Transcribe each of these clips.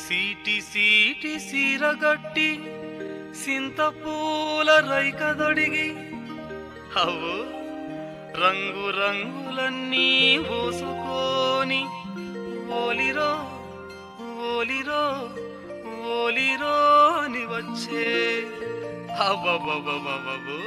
సీటి సీటి సీరగట్టి సింతపూల రైకదొడిగి అవు రంగు రంగులన్నీ పూసుకొని ఓలిరో ఓలిరో ఓలిరో అని వచ్చే అబ్బబ్బబ్బబ్బబ్బో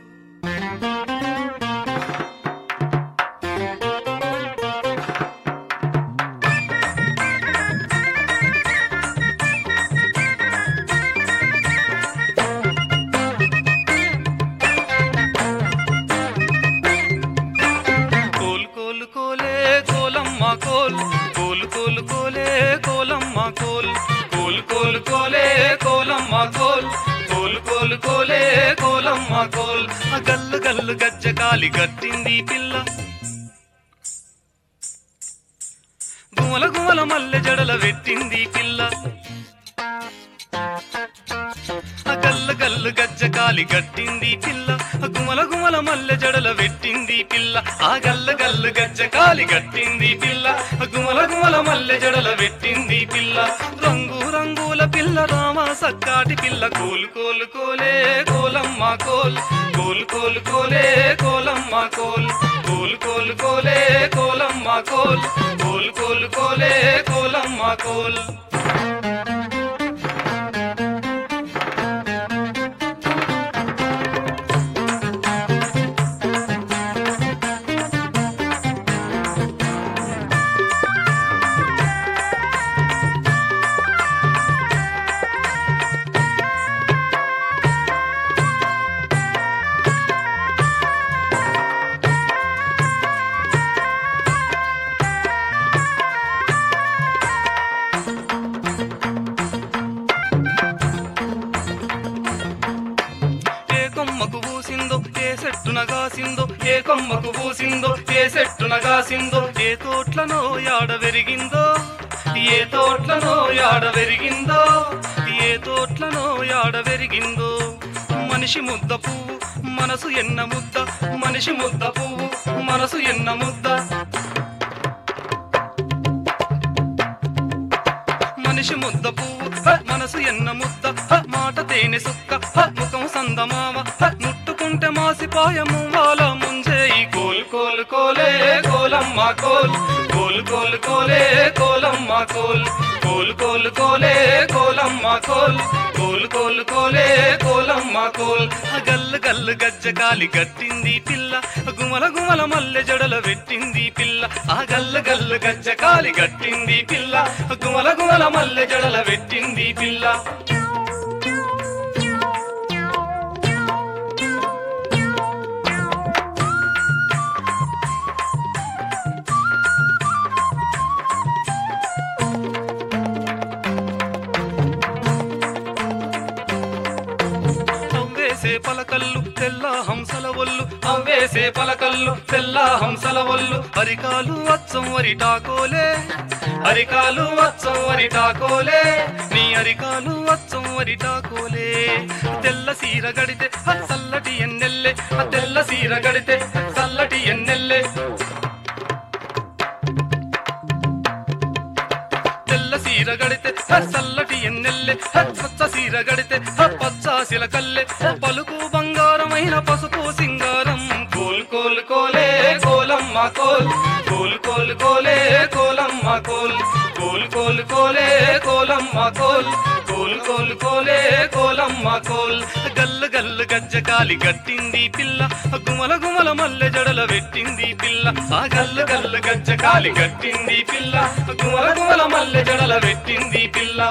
కోల్ కోల్ కోలే కోలమ్మ కోల్ కోల్ కోల్ కోలే కోలమ్మ కోల్ కోల్ కోల్ కోలే కోలమ్మ కోల్ కోల్ కోల్ కోలే కోలమ్మ కోల్ ఆ గల్లు గల్లు గజ్జ కాలి గట్టింది పిల్ల గుమల గుమల మల్లె జడల పెట్టింది పిల్ల ఆ గల్ల గల్లు గజ్జ కాలి గట్టింది పిల్ల ఆ గుమల గుమల మల్లె జడల పెట్టింది పిల్ల ఆ గల్ల గల్లు గజ్జ కాలి గట్టింది పిల్ల ఆ గుమల గుమల మల్లె జడల పెట్టింది పిల్ల రంగు రంగుల పిల్ల రామ సక్కాటి పిల్ల కోలు కోలు కోలే కోలమ్మ కోల్ కోలు కోలు కోలే కోలమ్మ కోల్ కోలు కోలు కోలే కోలమ్మ కోల్ కోలు కోలు కోలే కోలమ్మ కోల్ ఏ కొమ్మకు పూసిందో ఏ చెట్టున కాసిందో ఏ కొమ్మకు పూసిందో ఏ చెట్టున కాసిందో ఏ తోట్లనో యాడ వెరిగిందో ఏ తోట్లనో యాడ వెరిగిందో ఏ తోట్లనో యాడ వెరిగిందో మనిషి ముద్ద పువ్వు మనసు ఎన్న ముద్ద మనిషి ముద్ద పువ్వు మనసు ఎన్న ముద్ద మనిషి ముద్ద పువ్వు హ, మనసు ఎన్న ముద్ద హ, మాట తేనె సుక్క హ, ముఖం సందమామ హ, ముట్టుకుంటే మాసిపాయము వాళ్ళ ముంజేయి కోల్ కోల్ కోలే కోలమ్మ కోల్ కోల్ కోల్ కోలే కోలమ్మ కోల్ కోల్ కోల్ కోలే కోలమ్మ కోల్ కోల్ కోల్ కోలే కోలమ్మ కోల్ ఆ గల్లు గల్లు గజ్జ కాలి గట్టింది పిల్ల గుమల గుమల మల్లె జడల పెట్టింది పిల్ల ఆ గల్లు గల్లు గజ్జ కాలి గట్టింది పిల్ల గుమల గుమల మల్లె జడల పెట్టింది పిల్ల అవ్వేసే పలకల్లు తెల్ల హంసల ఒళ్ళు అవ్వేసే పలకల్లు తెల్ల హంసల ఒళ్ళు అరికాలు అచ్చం వరిటాకోలే అరికాలు అచ్చం వరిటాకోలే నీ అరికాలు అచ్చం వరిటాకోలే తెల్ల సీర గడితే ఆ చల్లటి ఎన్నెల్లే ఆ తెల్ల సీర గడితే చల్లటి ఎన్నెల్లే తెల్ల సీర గడితే హ చల్లటి ఎన్నెల్లె హ పచ్చ సీర గడితే హ పచ్చ సిలకల్లె హ పలుకు బంగారమైన పసుపు సింగారం కోల్ కోల్ కోలే కోలమ్మ కోల్ కోల్ కోల్ కోలే కోలమ్మ కోల్ కోల్ కోల్ కోలే కోలమ్మ కోల్ కోల్ కోల్ కోలే కోలమ్మ కోల్ గల్లు గల్లు గజ్జ కాలి గట్టింది పిల్ల గుమల గుమల మల్లె జడల పెట్టింది పిల్ల ఆ గల్లు గల్లు గజ్జ కాలి గట్టింది పిల్ల గుమల గుమల మల్లె జడల పెట్టింది పిల్ల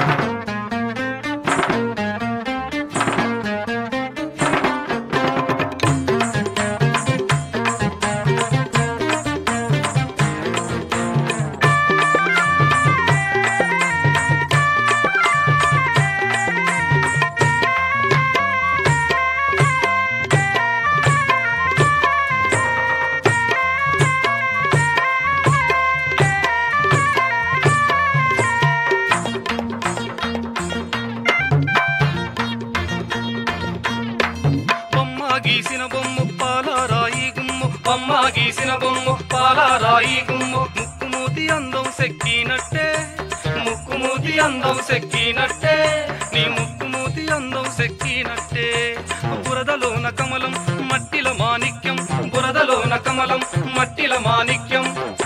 బొమ్మ గీసిన బొమ్మ పాలారాయి గుమ్ము బొమ్మ గీసిన బొమ్మ పాలారాయి గుమ్ము ముక్కు మూతి అందం సెక్కినట్టే ముక్కు మూతి మూతి అందం సెక్కినట్టే నీ ముక్కు మూతి అందం సెక్కినట్టే బురదలోన కమలం మట్టిల మాణిక్యం బురదలోన కమలం మట్టిల మాణిక్యం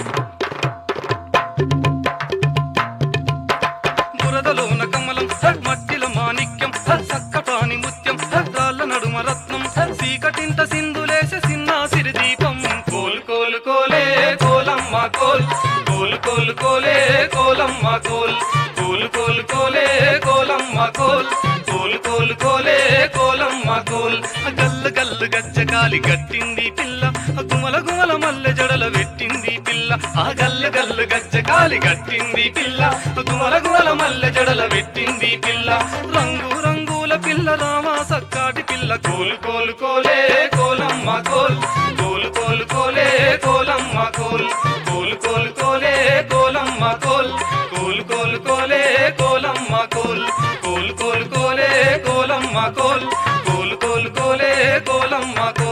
బురదలోన కమలం మట్టిల మాణిక్యం సక్కటాని ముత్యం రాళ్ళ నడుమ రత్నం సీకటింట సింధులేసే సిన్నాసిరి దీపం కోల్ కోల్ కోలే కోలమ్మ కోల్ కోల్ కోల్ కోలే కోలమ్మ కోల్ కోల్ కోల్ కోలే కోలమ్మ కోల్ కోల్ కోల్ కోలే కోలమ్మ కోల్ గల్లు గల్లు గజ్జకాలి గట్టింది పిల్ల గుమల గుమల మల్లె జడల పెట్టింది పిల్ల ఆ గల్లు గల్లు గజ్జకాలి గట్టింది పిల్ల గుమల గుమల మల్లె జడల పెట్టింది పిల్ల రంగు రంగుల పిల్ల రామా సక్కాటి పిల్ల కోలు కోలు కోలే కోలమ్మ కోల్ కోలు కోలు కోలే కోలమ్మ కోల్ కోలు కోలు కోలే కోలమ్మ కోల్ కోలు కోలు కోలే కోలమ్మ కోల్ కోలు కోలు కోలే కోలమ్మ కోల్ కోలు కోలు కోలే కోలమ్మ కోల్